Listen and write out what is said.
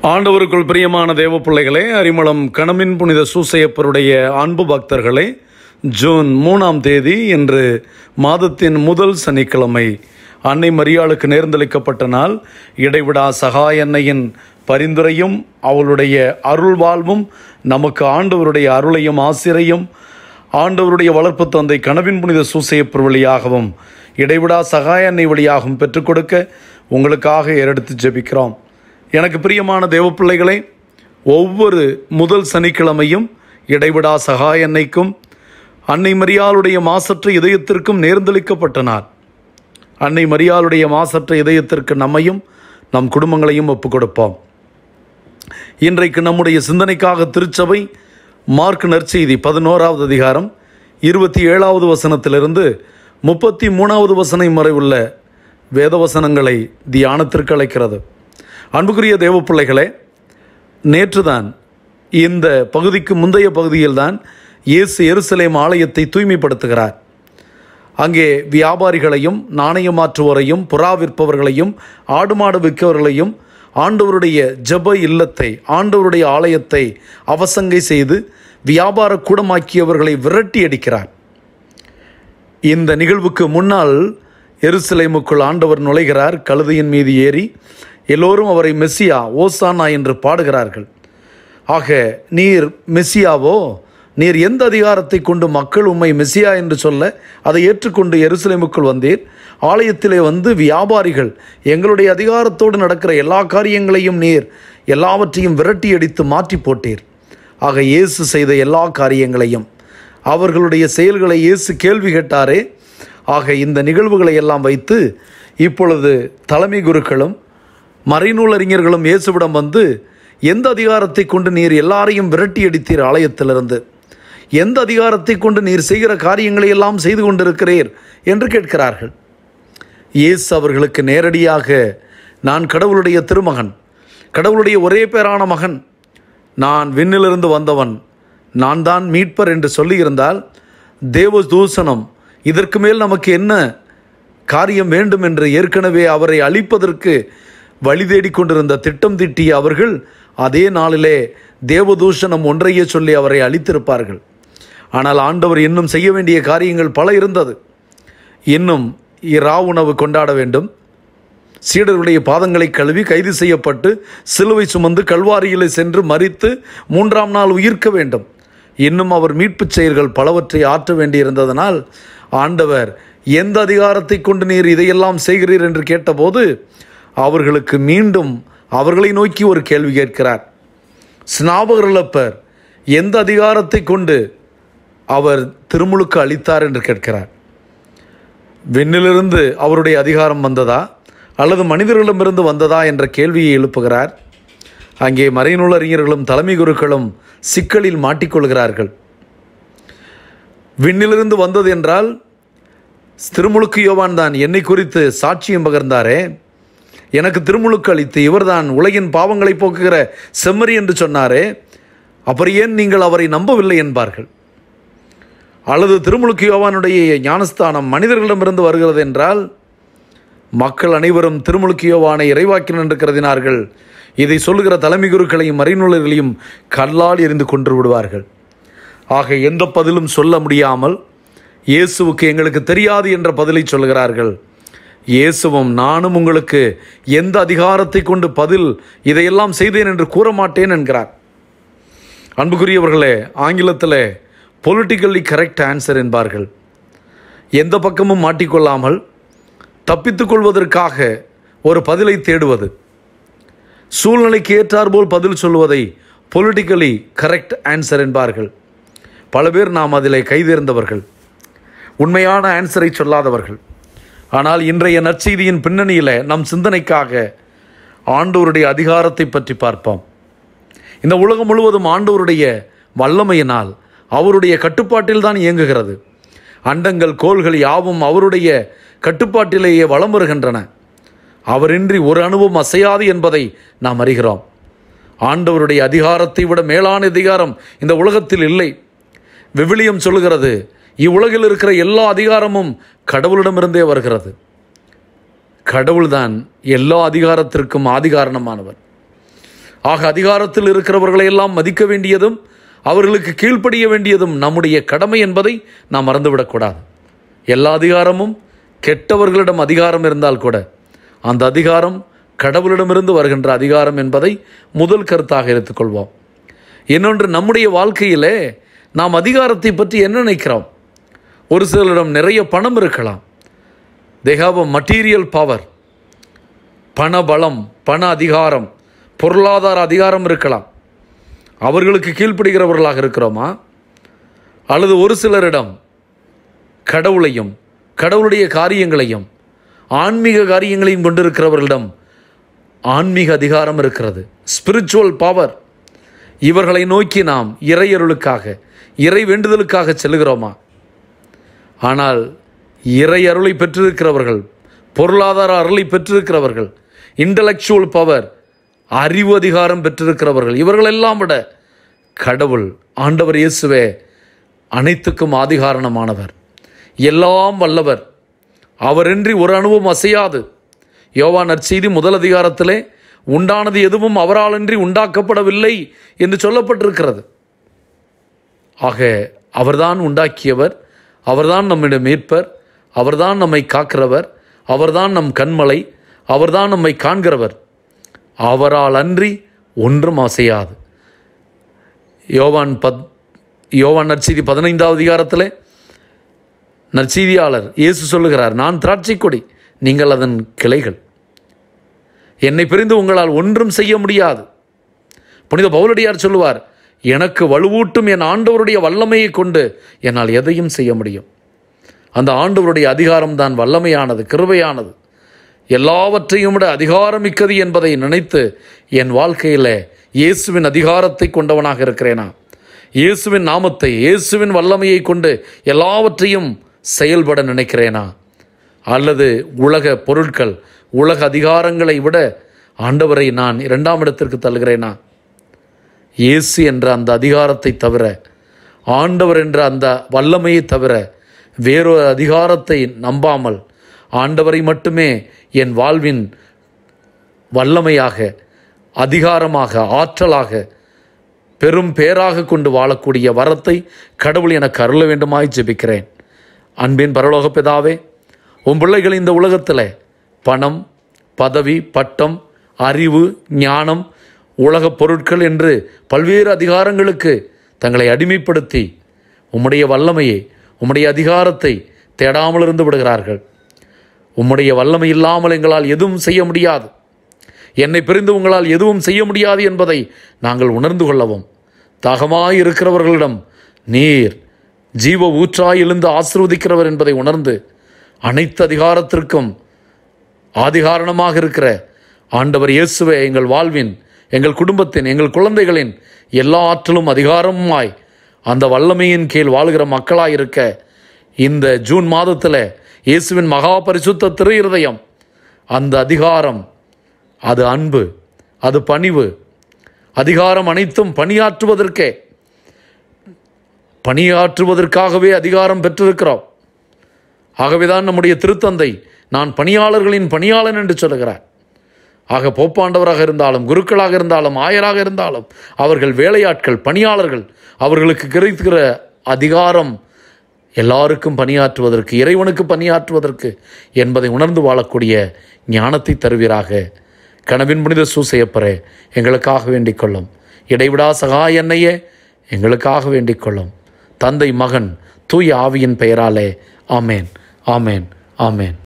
ஆண்டவருக்குள் பிரியமான தேவ பிள்ளைகளே அரிமளம் கணமின் புனித சூசையப்பருடைய அன்பு பக்தர்களே ஜூன் மூணாம் தேதி இன்று மாதத்தின் முதல் சனிக்கிழமை அன்னை மரியாளுக்கு நேர்ந்தளிக்கப்பட்ட நாள் இடைவிடா சகாய அன்னையின் பரிந்துரையும் அவளுடைய அருள் வாழ்வும் நமக்கு ஆண்டவருடைய அருளையும் ஆசிரையும் ஆண்டவருடைய வளர்ப்பு தந்தை கனவின் புனித சூசையப்பர் வழியாகவும் இடைவிடா சகாய அன்னை வழியாகவும் பெற்றுக் கொடுக்க உங்களுக்காக ஏறெடுத்து ஜெபிக்கிறோம் எனக்கு பிரியமான தேவ பிள்ளைகளே ஒவ்வொரு முதல் சனிக்கிழமையும் இடைவிடா சகாய அன்னைக்கும் அன்னை மரியாளுடைய மாசற்ற இதயத்திற்கும் நேர்ந்தளிக்கப்பட்ட நாள் அன்னை மரியாளுடைய மாசற்ற இதயத்திற்கு நம்மையும் நம் குடும்பங்களையும் ஒப்புக் கொடுப்போம் இன்றைக்கு நம்முடைய சிந்தனைக்காக திருச்சபை மார்க் நற்செய்தி பதினோராவது அதிகாரம் இருபத்தி ஏழாவது வசனத்திலிருந்து முப்பத்தி மூணாவது வசனம் வரை உள்ள வேதவசனங்களை தியானத்திற்கு அழைக்கிறது அன்புக்குரிய தேவ பிள்ளைகளே நேற்றுதான் இந்த பகுதிக்கு முந்தைய பகுதியில்தான் இயேசு எருசலேம் ஆலயத்தை தூய்மைப்படுத்துகிறார் அங்கே வியாபாரிகளையும் நாணயம் மாற்றுவோரையும் புறா விற்பவர்களையும் ஆடு மாடு விற்கவர்களையும் ஆண்டவருடைய ஜெப இல்லத்தை ஆண்டவருடைய ஆலயத்தை அவசங்கை செய்து வியாபார கூடமாக்கியவர்களை விரட்டி அடிக்கிறார் இந்த நிகழ்வுக்கு முன்னால் எருசலேமுக்குள் ஆண்டவர் நுழைகிறார் கழுதையின் மீது ஏறி எல்லோரும் அவரை மெஸ்ஸியா ஓசானா என்று பாடுகிறார்கள் ஆக நீர் மெஸ்ஸியாவோ நீர் எந்த அதிகாரத்தை கொண்டு மக்கள் உம்மை மெஸ்ஸியா என்று சொல்ல அதை ஏற்றுக்கொண்டு எருசலேமுக்குள் வந்தீர் ஆலயத்திலே வந்து வியாபாரிகள் எங்களுடைய அதிகாரத்தோடு நடக்கிற எல்லா காரியங்களையும் நீர் எல்லாவற்றையும் விரட்டி அடித்து மாற்றி போட்டீர் ஆக இயேசு செய்த எல்லா காரியங்களையும் அவர்களுடைய செயல்களை இயேசு கேள்வி கேட்டாரே ஆக இந்த நிகழ்வுகளை எல்லாம் வைத்து இப்பொழுது தலைமை குருக்களும் மறைநூலறிஞர்களும் இயேசுவிடம் வந்து எந்த அதிகாரத்தை கொண்டு நீர் எல்லாரையும் விரட்டி அடித்தீர் ஆலயத்திலிருந்து எந்த அதிகாரத்தை கொண்டு நீர் செய்கிற காரியங்களை எல்லாம் செய்து கொண்டிருக்கிறீர் என்று கேட்கிறார்கள் இயேசு அவர்களுக்கு நேரடியாக நான் கடவுளுடைய திருமகன் கடவுளுடைய ஒரே பேரான மகன் நான் விண்ணிலிருந்து வந்தவன் நான் தான் மீட்பர் என்று சொல்லியிருந்தால் தேவ தூசணம் இதற்கு மேல் நமக்கு என்ன காரியம் வேண்டும் என்று ஏற்கனவே அவரை அழிப்பதற்கு வழி தேடிக் கொண்டிருந்த திட்டம் தீட்டிய அவர்கள் அதே நாளிலே தேவதூஷணம் ஒன்றையே சொல்லி அவரை அழித்திருப்பார்கள் ஆனால் ஆண்டவர் இன்னும் செய்ய வேண்டிய காரியங்கள் பல இருந்தது இன்னும் இரா உணவு கொண்டாட வேண்டும் சீடருடைய பாதங்களை கழுவி கைது செய்யப்பட்டு சிலுவை சுமந்து கல்வாரியிலே சென்று மறித்து மூன்றாம் நாள் உயிர்க்க வேண்டும் இன்னும் அவர் மீட்புச் செயல்கள் பலவற்றை ஆற்ற வேண்டியிருந்ததனால் ஆண்டவர் எந்த அதிகாரத்தை கொண்டு நீர் இதையெல்லாம் செய்கிறீர் என்று கேட்டபோது அவர்களுக்கு மீண்டும் அவர்களை நோக்கி ஒரு கேள்வி கேட்கிறார் ஸ்நாபகர்லப்பர் எந்த அதிகாரத்தை கொண்டு அவர் திருமுழுக்கு அளித்தார் என்று கேட்கிறார் விண்ணிலிருந்து அவருடைய அதிகாரம் வந்ததா அல்லது மனிதர்களிடமிருந்து வந்ததா என்ற கேள்வியை எழுப்புகிறார் அங்கே மறைநூல் அறிஞர்களும் தலைமை குருக்களும் சிக்கலில் மாட்டிக்கொள்கிறார்கள் விண்ணிலிருந்து வந்தது என்றால் திருமுழுக்கு யோவான் தான் என்னை குறித்து சாட்சியம் பகர்ந்தாரே எனக்கு திருமுழுக்கு அளித்து இவர்தான் உலகின் பாவங்களை போக்குகிற செம்மறி என்று சொன்னாரே அப்புறம் ஏன் நீங்கள் அவரை நம்பவில்லை என்பார்கள் அல்லது திருமுழுக்கு யோவானுடைய ஞானஸ்தானம் மனிதர்களிடமிருந்து வருகிறது என்றால் மக்கள் அனைவரும் திருமுழுக்கு யோவானை இறைவாக்கினர் என்று கருதினார்கள் இதை சொல்லுகிற தலைமை குருக்களையும் மறைநூலர்களையும் கல்லால் எரிந்து கொன்று விடுவார்கள் ஆக எந்த பதிலும் சொல்ல முடியாமல் இயேசுவுக்கு எங்களுக்கு தெரியாது என்ற பதிலை சொல்கிறார்கள் இயேசுவும் நானும் உங்களுக்கு எந்த அதிகாரத்தை கொண்டு பதில் இதையெல்லாம் செய்தேன் என்று கூற மாட்டேன் என்கிறார் அன்புக்குரியவர்களே ஆங்கிலத்தில் பொலிட்டிக்கல்லி கரெக்ட் ஆன்சர் என்பார்கள் எந்த பக்கமும் மாட்டிக்கொள்ளாமல் தப்பித்துக் கொள்வதற்காக ஒரு பதிலை தேடுவது சூழ்நிலைக்கு ஏற்றாற்போல் பதில் சொல்வதை பொலிட்டிக்கலி கரெக்ட் ஆன்சர் என்பார்கள் பல பேர் நாம் அதில் கைதேர்ந்தவர்கள் உண்மையான ஆன்சரை சொல்லாதவர்கள் ஆனால் இன்றைய நற்செய்தியின் பின்னணியில் நம் சிந்தனைக்காக ஆண்டவருடைய அதிகாரத்தை பற்றி பார்ப்போம் இந்த உலகம் முழுவதும் ஆண்டவருடைய வல்லமையினால் அவருடைய கட்டுப்பாட்டில் தான் இயங்குகிறது அண்டங்கள் கோள்கள் யாவும் அவருடைய கட்டுப்பாட்டிலேயே வளம் வருகின்றன அவரின்றி ஒரு அணுவும் அசையாது என்பதை நாம் அறிகிறோம் ஆண்டவருடைய அதிகாரத்தை விட மேலான அதிகாரம் இந்த உலகத்தில் இல்லை விவிலியம் சொல்லுகிறது இவ்வுலகில் இருக்கிற எல்லா அதிகாரமும் கடவுளிடமிருந்தே வருகிறது கடவுள்தான் எல்லா அதிகாரத்திற்கும் ஆதிகாரணமானவர் ஆக அதிகாரத்தில் இருக்கிறவர்களை எல்லாம் மதிக்க வேண்டியதும் அவர்களுக்கு கீழ்ப்படிய வேண்டியதும் நம்முடைய கடமை என்பதை நாம் மறந்துவிடக்கூடாது எல்லா அதிகாரமும் கெட்டவர்களிடம் அதிகாரம் இருந்தால் கூட அந்த அதிகாரம் கடவுளிடமிருந்து வருகின்ற அதிகாரம் என்பதை முதல் கருத்தாக எடுத்துக்கொள்வோம் இன்னொன்று நம்முடைய வாழ்க்கையிலே நாம் அதிகாரத்தை பற்றி என்ன நினைக்கிறோம் ஒரு சிலரிடம் நிறைய பணம் இருக்கலாம் they have a material power பண பலம் பண அதிகாரம் பொருளாதார அதிகாரம் இருக்கலாம் அவர்களுக்கு கீழ்ப்படுகிறவர்களாக இருக்கிறோமா அல்லது ஒரு சிலரிடம் கடவுளையும் கடவுளுடைய காரியங்களையும் ஆன்மீக காரியங்களையும் கொண்டிருக்கிறவர்களிடம் ஆன்மீக அதிகாரம் இருக்கிறது ஸ்பிரிச்சுவல் பவர் இவர்களை நோக்கி நாம் இறையருளுக்காக இறை வேண்டுதலுக்காக செல்கிறோமா ஆனால் இறை அருளை பெற்றிருக்கிறவர்கள் பொருளாதார அருளை பெற்றிருக்கிறவர்கள் இன்டலெக்சுவல் பவர் அறிவு அதிகாரம் பெற்றிருக்கிறவர்கள் இவர்களெல்லாம் விட கடவுள் ஆண்டவர் இயேசுவே அனைத்துக்கும் ஆதிகாரணமானவர் எல்லாம் வல்லவர் அவரின்றி ஒரு அணுவும் அசையாது யோவான் நற்செய்தி முதல் அதிகாரத்திலே உண்டானது எதுவும் அவராலின்றி உண்டாக்கப்படவில்லை என்று சொல்லப்பட்டிருக்கிறது ஆக அவர்தான் உண்டாக்கியவர் அவர்தான் நம்மிடம் மீட்பர் அவர்தான் நம்மை காக்கிறவர் அவர்தான் நம் கண்மலை அவர்தான் நம்மை காண்கிறவர் அவரால் அன்றி ஒன்றும் அசையாது யோவான் பத் யோவான் நற்செய்தி பதினைந்தாவது அதிகாரத்தில் நற்செய்தியாளர் இயேசு சொல்லுகிறார் நான் திராட்சை கொடி நீங்கள் அதன் கிளைகள் என்னை பிரிந்து உங்களால் ஒன்றும் செய்ய முடியாது புனித பவுலடியார் சொல்லுவார் எனக்கு வலுவூட்டும் என் ஆண்டவருடைய வல்லமையை கொண்டு என்னால் எதையும் செய்ய முடியும் அந்த ஆண்டவருடைய அதிகாரம் தான் வல்லமையானது கிருபையானது எல்லாவற்றையும் விட அதிகாரமிக்கது என்பதை நினைத்து என் வாழ்க்கையில் இயேசுவின் அதிகாரத்தை கொண்டவனாக இருக்கிறேனா இயேசுவின் நாமத்தை இயேசுவின் வல்லமையை கொண்டு எல்லாவற்றையும் செயல்பட நினைக்கிறேனா அல்லது உலக பொருட்கள் உலக அதிகாரங்களை விட ஆண்டவரை நான் இரண்டாம் இடத்திற்கு தள்ளுகிறேனா இயேசு என்ற அந்த அதிகாரத்தை தவிர ஆண்டவர் என்ற அந்த வல்லமையை தவிர வேறொரு அதிகாரத்தை நம்பாமல் ஆண்டவரை மட்டுமே என் வாழ்வின் வல்லமையாக அதிகாரமாக ஆற்றலாக பெரும் பேராக கொண்டு வாழக்கூடிய வரத்தை கடவுள் எனக்கு அருள வேண்டுமாய் ஜெபிக்கிறேன் அன்பின் பரலோக பிதாவே உன் பிள்ளைகள் இந்த உலகத்தில் பணம் பதவி பட்டம் அறிவு ஞானம் உலகப் பொருட்கள் என்று பல்வேறு அதிகாரங்களுக்கு தங்களை அடிமைப்படுத்தி உம்முடைய வல்லமையை உம்முடைய அதிகாரத்தை தேடாமல் இருந்து விடுகிறார்கள் உம்முடைய வல்லமை இல்லாமல் எங்களால் எதுவும் செய்ய முடியாது என்னை பிரிந்து உங்களால் எதுவும் செய்ய முடியாது என்பதை நாங்கள் உணர்ந்து கொள்ளவும் தாகமாய் இருக்கிறவர்களிடம் நீர் ஜீவ ஊற்றாய் எழுந்து ஆசிர்வதிக்கிறவர் என்பதை உணர்ந்து அனைத்து அதிகாரத்திற்கும் ஆதிகாரணமாக இருக்கிற ஆண்டவர் இயேசுவே எங்கள் வாழ்வின் எங்கள் குடும்பத்தின் எங்கள் குழந்தைகளின் எல்லா ஆற்றலும் அதிகாரமுமாய் அந்த வல்லமையின் கீழ் வாழ்கிற மக்களாய் இருக்க இந்த ஜூன் மாதத்தில் இயேசுவின் மகா பரிசுத்த திரு இருதயம் அந்த அதிகாரம் அது அன்பு அது பணிவு அதிகாரம் அனைத்தும் பணியாற்றுவதற்கே பணியாற்றுவதற்காகவே அதிகாரம் பெற்றிருக்கிறோம் ஆகவேதான் நம்முடைய திருத்தந்தை நான் பணியாளர்களின் பணியாளன் என்று சொல்லுகிறார் ஆக போப்பாண்டவராக இருந்தாலும் குருக்களாக இருந்தாலும் ஆயராக இருந்தாலும் அவர்கள் வேலையாட்கள் பணியாளர்கள் அவர்களுக்கு கிடைக்கிற அதிகாரம் எல்லாருக்கும் பணியாற்றுவதற்கு இறைவனுக்கு பணியாற்றுவதற்கு என்பதை உணர்ந்து வாழக்கூடிய ஞானத்தை தருவீராக கனவின் புனித சூசையப்பரே எங்களுக்காக வேண்டிக் கொள்ளும் இடைவிடா சகாய எண்ணையே எங்களுக்காக வேண்டிக் கொள்ளும் தந்தை மகன் தூய ஆவியின் பெயராலே ஆமேன் ஆமேன் ஆமேன்